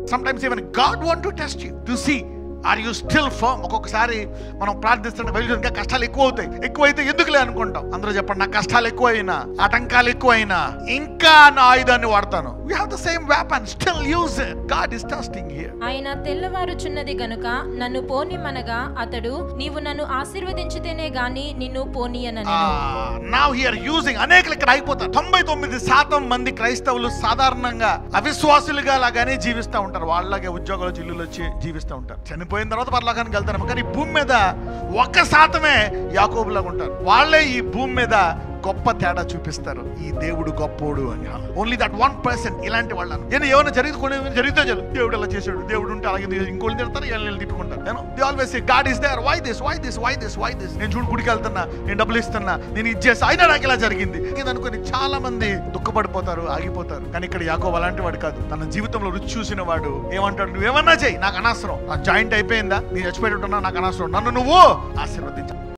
some times even God want to test you to see are you still firm ఒక్కొక్కసారి మనం ప్రార్థిస్తుంటే బయలు ఇంకా కష్టాలు ఎక్కువ అవుతాయి ఎక్కువైతే ఎందుకులే అనుకుంటాం అందరూ చెప్పండి నా కష్టాలు ఎక్కువైనా ఆటంకాలు ఎక్కువైనా ఇంకా నా ఆయుధాన్ని వాడతాను we have the same weapon still use it God is testing here ఆయన తెల్లవారుచున్నది గనుక నన్ను పోనిమనగా అతడు నీవు నన్ను ఆశీర్వదించితేనే గాని నిన్ను పోనీయనని నా హియర్ యూజింగ్ అనేకలు ఇక్కడ అయిపోతారు తొంభై తొమ్మిది శాతం మంది క్రైస్తవులు సాధారణంగా అవిశ్వాసులుగా లాగానే జీవిస్తూ ఉంటారు వాళ్ళలాగే ఉద్యోగాలు చిల్లులు వచ్చి జీవిస్తూ ఉంటారు చనిపోయిన తర్వాత పరలోకానికి వెళ్తారు కానీ ఈ భూమి మీద ఒక్క శాతమే యాకోబులాగా ఉంటారు వాళ్ళే ఈ భూమి మీద గొప్ప తేడా చూపిస్తారు ఈ దేవుడు గొప్పోడు అని ఓన్లీ దట్ వన్ పర్సెంట్ ఇలాంటి వాళ్ళను నేను ఏమైనా జరిగితే కొన్ని జరిగితే చాలు దేవుడు అలా చేశాడు దేవుడు ఉంటే అలాగే ఇంకోళ్ళు తిడతారు వీళ్ళని తిట్టుకుంటారు నేను they always God is there why this why this why this why this నేను చూడు గుడికి వెళ్తున్నా నేను డబ్బులు ఇస్తున్నా నేను ఇది చేస్తా అయినా నాకు ఇలా జరిగింది ఇది అనుకుని చాలా మంది దుఃఖపడిపోతారు ఆగిపోతారు కానీ ఇక్కడ యాకో అలాంటి వాడు కాదు తన జీవితంలో రుచి చూసిన వాడు ఏమంటాడు నువ్వేమన్నా చేయి నాకు అనవసరం నా జాయింట్ అయిపోయిందా నేను చచ్చిపోయి ఉంటున్నా నాకు అనవసరం నన్ను నువ్వు ఆశీర్వదించు